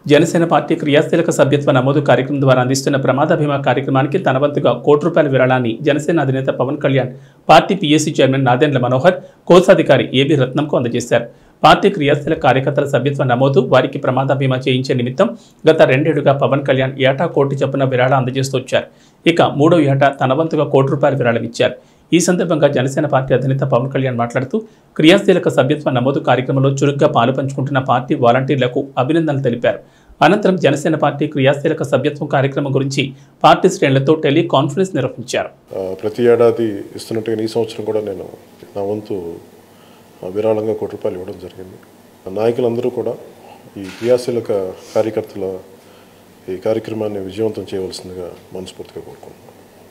Janasena party క్రియాశీలక సభ్యత్వ నమోదు కార్యక్రమం ద్వారా అందిస్తున్న ప్రమాద బీమా కార్యక్రమానికి తన వంతుగా కోటి రూపాయల విరాళాన్ని జనసేన అధినేత Pawan Kalyan party PSC chairman Nadendla Manohar కోశాధికారి ఏబి రత్నంకు అందజేశారు పార్టీ క్రియాశీలక కార్యకర్తల సభ్యత్వ నమోదు వారికి ప్రమాద బీమా చేయించే నిమిత్తం గత రెండేళ్లుగా పవన్ కళ్యాణ్ ఏటా కోటి చొప్పున విరాళం అందజేస్తూ వచ్చారు ఇక మూడో ఏటా తన వంతుగా కోటి రూపాయల విరాళం ఇచ్చారు ఈ సందర్భంగా జనసేన పార్టీ అధినేత పవన్ కళ్యాణ్ మాట్లాడుతూ క్రియాశీలక సభ్యత్వ నమోదు కార్యక్రమంలో చురుగ్గా పాలు పంచుకుంటున్న పార్టీ వాలంటీర్లకు అభినందనలు తెలిపారు అనంతరం జనసేన పార్టీ క్రియాశీలక సభ్యత్వం కార్యక్రమం గురించి పార్టీ శ్రేణులతో టెలికాన్ఫరెన్స్ నిర్వహించారు ఆ, ప్రతి ఏడాది ఇస్తున్నట్టుగా ఈ సంవత్సరం కూడా నేను నా వంతు ఆ, విరాళంగా కోటి రూపాయలు ఇవ్వడం జరిగింది నాయకులందరూ కూడా ఈ క్రియాశీలక కార్యకర్తల ఈ కార్యక్రమాన్ని విజయవంతం చేయవలసిందిగా మనస్ఫూర్తిగా కోరుకుంటున్నాను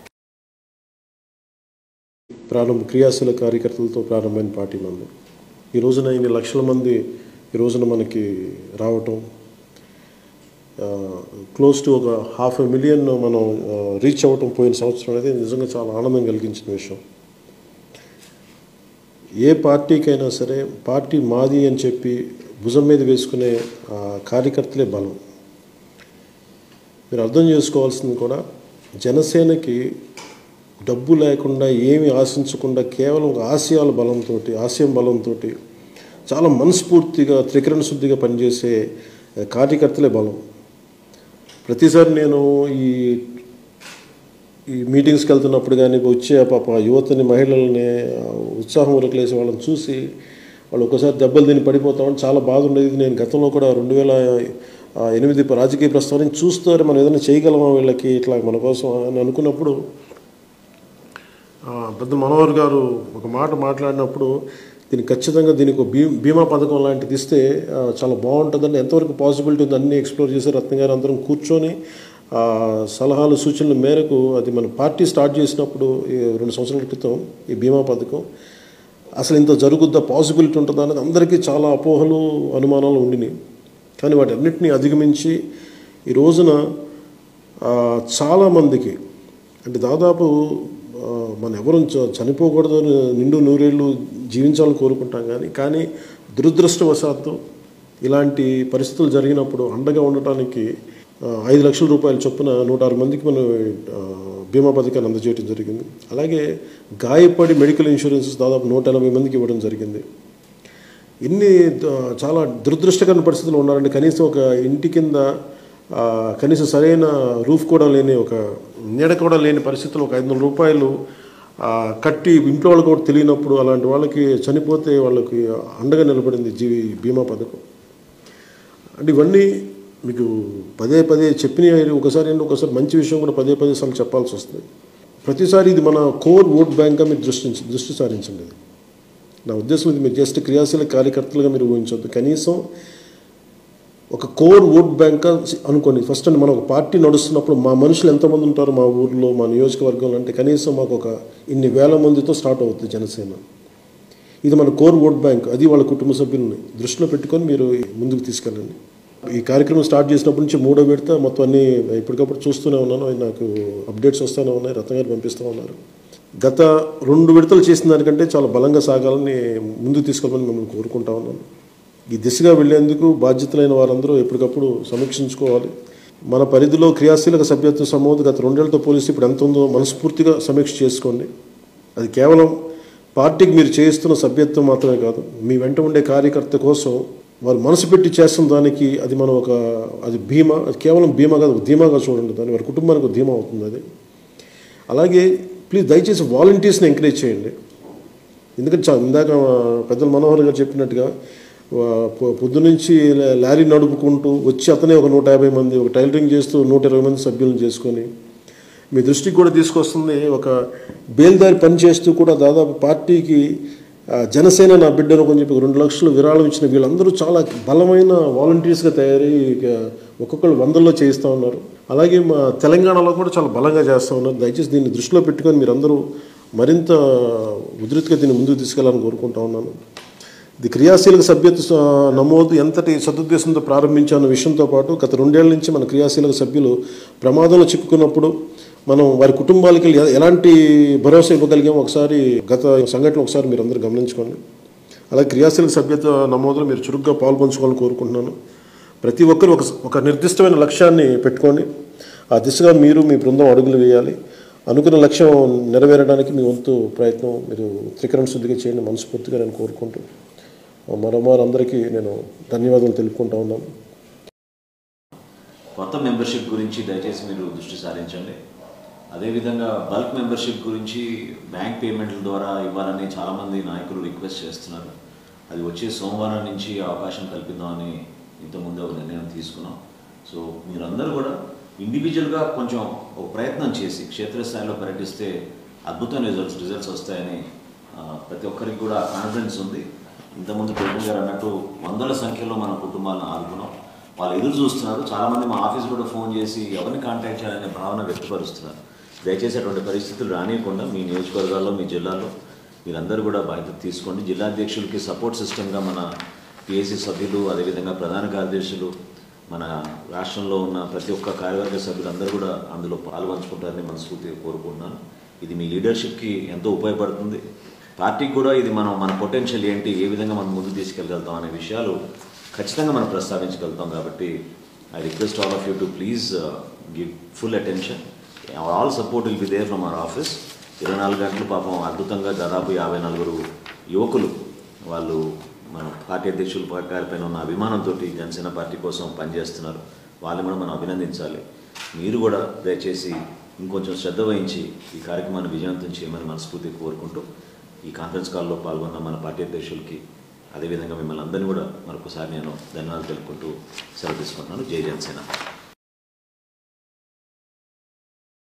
ప్రారంభ క్రియాశీల కార్యకర్తలతో ప్రారంభమైన పార్టీ మంది ఈ రోజున ఇన్ని లక్షల మంది ఈ రోజున మనకి రావటం క్లోజ్ టు ఒక హాఫ్ ఎ మిలియన్ మనం రీచ్ అవ్వటం పోయిన సంవత్సరం అనేది నిజంగా చాలా ఆనందం కలిగించిన విషయం ఏ పార్టీకైనా సరే పార్టీ మాది అని చెప్పి భుజం మీద వేసుకునే ఆ, కార్యకర్తలే బలం మీరు అర్థం చేసుకోవాల్సింది కూడా జనసేనకి డబ్బు లేకుండా ఏమి ఆశించకుండా కేవలం ఒక ఆశయాల బలంతో ఆశయం బలంతో చాలా మనస్ఫూర్తిగా త్రికరణ శుద్ధిగా పనిచేసే ఆ, కార్యకర్తలే బలం ప్రతిసారి నేను ఈ ఈ మీటింగ్స్కి వెళ్తున్నప్పుడు కానీ వచ్చే పాప యువతని మహిళల్ని ఆ, ఉత్సాహం ఉరకలేసి వాళ్ళని చూసి వాళ్ళు ఒకసారి దెబ్బలు తిని పడిపోతామని చాలా బాధ ఉండేది నేను గతంలో కూడా రెండు వేల ఆ, ఎనిమిది రాజకీయ ప్రస్తావన చూస్తారు మనం ఏదైనా చేయగలమా వీళ్ళకి ఇట్లా మన కోసం అని అనుకున్నప్పుడు ఆ, పెద్ద మనోహర్ గారు ఒక మాట మాట్లాడినప్పుడు దీనికి ఖచ్చితంగా దీనికి ఒక బీ బీమా పథకం లాంటిది ఇస్తే ఆ, చాలా బాగుంటుందని ఎంతవరకు పాసిబిలిటీ ఉంది అన్నీ ఎక్స్ప్లోర్ చేసి రత్న గారు అందరం కూర్చొని ఆ, సలహాలు సూచనల మేరకు అది మన పార్టీ స్టార్ట్ చేసినప్పుడు ఈ రెండు సంవత్సరాల క్రితం ఈ బీమా పథకం అసలు ఇంత జరుగుద్దా పాసిబిలిటీ ఉంటుందా అనేది అందరికీ చాలా అపోహలు అనుమానాలు ఉండినాయి కానీ వాటి అన్నిటినీ అధిగమించి ఈ రోజున ఆ, చాలామందికి అంటే దాదాపు ఆ, మనం ఎవరు చ- చనిపోకూడదు అని నిండు నూరేళ్ళు జీవించాలని కోరుకుంటాం కానీ కానీ దురదృష్టవశాత్తు ఇలాంటి పరిస్థితులు జరిగినప్పుడు అండగా ఉండటానికి ఆ, ఐదు లక్షల రూపాయల చొప్పున నూట ఆరు మందికి మనం ఆ, బీమా పథకాన్ని అందజేయడం జరిగింది అలాగే గాయపడి మెడికల్ ఇన్సూరెన్సెస్ దాదాపు నూట ఎనభై మందికి ఇవ్వడం జరిగింది ఇన్ని ద- చాలా దురదృష్టకరమైన పరిస్థితులు ఉన్నారంటే కనీసం ఒక ఇంటి కింద ఆ, కనీసం సరైన రూఫ్ కూడా లేని ఒక నీడ కూడా లేని పరిస్థితుల్లో ఒక ఐదు వందల రూపాయలు ఆ, కట్టి ఇంట్లో వాళ్ళకి కూడా తెలియనప్పుడు అలాంటి వాళ్ళకి చనిపోతే వాళ్ళకి అండగా నిలబడింది జీవి బీమా పథకం అంటే ఇవన్నీ మీకు పదే పదే చెప్పిన ఒకసారి ఏంటి ఒకసారి మంచి విషయం కూడా పదే పదే సార్లు చెప్పాల్సి వస్తుంది ప్రతిసారి ఇది మన కోర్ ఓట్ బ్యాంక్గా మీరు దృష్టి దృష్టి సారించండి ఇది నా ఉద్దేశం ఇది మీరు జస్ట్ క్రియాశీల కార్యకర్తలుగా మీరు ఊహించవద్దు కనీసం ఒక కోర్ ఓట్ బ్యాంక్ అనుకోండి ఫస్ట్ అండి మనం ఒక పార్టీ నడుస్తున్నప్పుడు మా మనుషులు ఎంతమంది ఉంటారు మా ఊర్లో మా నియోజకవర్గంలో అంటే కనీసం మాకు ఒక ఇన్ని వేల మందితో స్టార్ట్ అవుతుంది జనసేన ఇది మన కోర్ ఓట్ బ్యాంక్ అది వాళ్ళ కుటుంబ సభ్యుల్ని దృష్టిలో పెట్టుకొని మీరు ముందుకు తీసుకెళ్ళండి ఈ కార్యక్రమం స్టార్ట్ చేసినప్పటి నుంచి మూడో విడత మొత్తం అన్ని ఎప్పటికప్పుడు చూస్తూనే ఉన్నాను అవి నాకు అప్డేట్స్ వస్తూనే ఉన్నాయి రత్న గారు పంపిస్తూ ఉన్నారు గత రెండు విడతలు చేసిన దానికంటే చాలా బలంగా సాగాలని ముందుకు తీసుకెళ్ళమని మిమ్మల్ని కోరుకుంటా ఉన్నాను ఈ దిశగా వెళ్లేందుకు బాధ్యతలైన వారందరూ ఎప్పటికప్పుడు సమీక్షించుకోవాలి మన పరిధిలో క్రియాశీలక సభ్యత్వ సమోదు గత రెండేళ్లతో పోలిస్తే ఇప్పుడు ఎంత ఉందో మనస్ఫూర్తిగా సమీక్ష చేసుకోండి అది కేవలం పార్టీకి మీరు చేయిస్తున్న సభ్యత్వం మాత్రమే కాదు మీ వెంట ఉండే కార్యకర్త కోసం వారు మనసు పెట్టి చేస్తున్న దానికి అది మనం ఒక అది భీమా అది కేవలం భీమా కాదు ఒక ధీమాగా చూడండి దాని వారి కుటుంబానికి ఒక ధీమా అవుతుంది అది అలాగే ప్లీజ్ దయచేసి వాలంటీర్స్ని ఎంకరేజ్ చేయండి ఎందుకంటే చా- ఇందాక పెద్దలు మనోహర్ గారు చెప్పినట్టుగా వా- పొ- పొద్దునుంచి లా- లారీ నడుపుకుంటూ వచ్చి అతనే ఒక నూట యాభై మంది ఒక టైలరింగ్ చేస్తూ నూట ఇరవై మంది సభ్యులను చేసుకొని మీ దృష్టికి కూడా తీసుకొస్తుంది ఒక బేల్దారి పని చేస్తూ కూడా దాదాపు పార్టీకి ఆ, జనసేన నా బిడ్డను కొంచెం చెప్పి రెండు లక్షలు విరాళం ఇచ్చిన వీళ్ళందరూ చాలా బలమైన వాలంటీర్స్గా తయారై ఇక ఒక్కొక్కరు వందల్లో చేయిస్తూ ఉన్నారు అలాగే మా తెలంగాణలో కూడా చాలా బలంగా చేస్తూ ఉన్నారు దయచేసి దీన్ని దృష్టిలో పెట్టుకొని మీరందరూ మరింత ఉధృతిగా దీన్ని ముందుకు తీసుకెళ్లాలని కోరుకుంటా ఉన్నాను ఇది క్రియాశీలక సభ్యత్వ స- నమోదు ఎంతటి సదుద్దేశంతో ప్రారంభించాలన్న విషయంతో పాటు గత రెండేళ్ల నుంచి మన క్రియాశీలక సభ్యులు ప్రమాదంలో చిక్కుకున్నప్పుడు మనం వారి కుటుంబాలకి ఎ- ఎలాంటి భరోసా ఇవ్వగలిగామో ఒకసారి గత సంఘటన ఒకసారి మీరు అందరూ గమనించుకోండి అలాగే క్రియాశీలక సభ్యత్వ నమోదులో మీరు చురుగ్గా పాల్పంచుకోవాలని కోరుకుంటున్నాను ప్రతి ఒక్కరు ఒక ఒక నిర్దిష్టమైన లక్ష్యాన్ని పెట్టుకోండి ఆ దిశగా మీరు మీ బృందం అడుగులు వేయాలి అనుకున్న లక్ష్యం నెరవేరడానికి మీ వంతు ప్రయత్నం మీరు త్రికరణ శుద్ధిగా చేయండి మనస్ఫూర్తిగా నేను కోరుకుంటూ మరోమారు అందరికీ నేను ధన్యవాదాలు తెలుపుకుంటా ఉన్నాను కొత్త మెంబర్షిప్ గురించి దయచేసి మీరు దృష్టి సారించండి అదేవిధంగా బల్క్ మెంబర్షిప్ గురించి బ్యాంక్ పేమెంట్ల ద్వారా ఇవ్వాలని చాలామంది నాయకులు రిక్వెస్ట్ చేస్తున్నారు అది వచ్చే సోమవారం నుంచి అవకాశం కల్పిద్దామని ఇంతకుముందు ఒక నిర్ణయం తీసుకున్నాం సో మీరందరూ కూడా ఇండివిజువల్గా కొంచెం ఒక ప్రయత్నం చేసి క్షేత్రస్థాయిలో పర్యటిస్తే అద్భుతమైన రిజల్ట్స్ రిజల్ట్స్ వస్తాయని ఆ, ప్రతి ఒక్కరికి కూడా కాన్ఫిడెన్స్ ఉంది ఇంతకుముందు ప్రభు గారు అన్నట్టు వందల సంఖ్యలో మన కుటుంబాలను ఆదుకున్నాం వాళ్ళు ఎదురు చూస్తున్నారు చాలామంది మా ఆఫీస్ కూడా ఫోన్ చేసి ఎవరిని కాంటాక్ట్ చేయాలనే భావన వ్యక్తపరుస్తున్నారు దయచేసి అటువంటి పరిస్థితులు రానియకుండా మీ నియోజకవర్గాల్లో మీ జిల్లాలో మీరందరూ కూడా బాధ్యత తీసుకోండి జిల్లా అధ్యక్షులకి సపోర్ట్ సిస్టమ్గా మన పిఎస్సి సభ్యులు అదేవిధంగా ప్రధాన కార్యదర్శులు మన రాష్ట్రంలో ఉన్న ప్రతి ఒక్క కార్యవర్గ సభ్యులందరూ కూడా అందులో పాల్పంచుకుంటారని మనస్ఫూర్తిగా కోరుకుంటున్నాను ఇది మీ లీడర్షిప్కి ఎంతో ఉపయోగపడుతుంది పార్టీకి కూడా ఇది మనం మన పొటెన్షియల్ ఏంటి ఏ విధంగా మనం ముందుకు తీసుకెళ్ళగలుగుతాం అనే విషయాలు ఖచ్చితంగా మనం ప్రస్తావించగలుగుతాం కాబట్టి I request all of you to please give full attention all support will be there from our office ఇరవై నాలుగు గంటలు పాపం అద్భుతంగా దాదాపు యాభై నలుగురు యువకులు వాళ్ళు మన పార్టీ అధ్యక్షులు గారిపైన ఉన్న అభిమానంతో జనసేన పార్టీ కోసం పనిచేస్తున్నారు వాళ్ళని కూడా మనం అభినందించాలి మీరు కూడా దయచేసి ఇంకొంచెం శ్రద్ధ వహించి ఈ కార్యక్రమాన్ని విజయవంతం చేయమని మనస్ఫూర్తిగా కోరుకుంటూ ఈ కాన్ఫరెన్స్ కాల్లో పాల్గొన్న మన పార్టీ అధ్యక్షులకి అదేవిధంగా మిమ్మల్ని అందరినీ కూడా మరొకసారి నేను ధన్యవాదాలు తెలుపుకుంటూ సెలవు తీసుకుంటున్నాను జై జనసేన